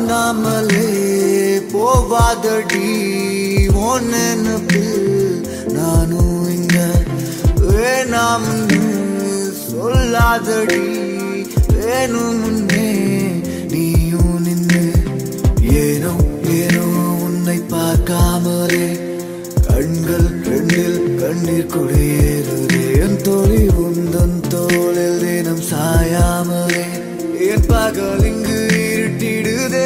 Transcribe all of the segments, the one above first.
தாங்காமலே போவாதடி உன் நினைப்பில் நானும் இங்க வேணாம்னு சொல்லாதடி வேணும் முன்னே நீயும் நின்று ஏனோ ஏனோ உன்னை பார்க்காமலே கண்கள் ரெண்டில் கண்ணீர் குடியேறுதே என் தோழி உந்தன் தோளில் தினம் சாயாமலே என் பகல் இங்கு இருட்டிடுதே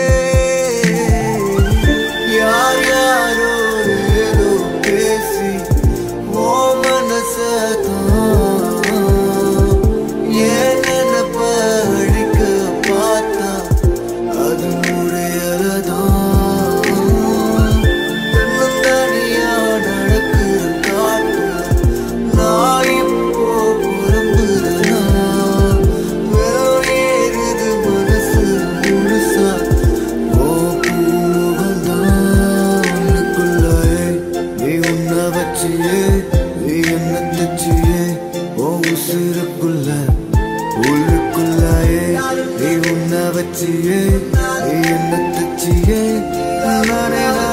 யார் யாரோ ஏதோ பேசி ஓ மனசதான் ஏன் நினைப்ப அடிக்க பார்த்தா அது முடியலதான் தன்னந்தனியா நடக்கிற காட்டுல நான் இப்போ புலம்புறேனா? வெறும் ஏறுது மனசு முழுசா. ஓ பூமுகம்தான் உனக்குள்ளே. நீ உன்னை வச்சியே, நீ என்ன தச்சியே, ஓ உசுருக்குள்ள, உள்ளுக்குள்ளேயே. நீ உன்னை வச்சியே, நீ என்ன தச்சியே, நானே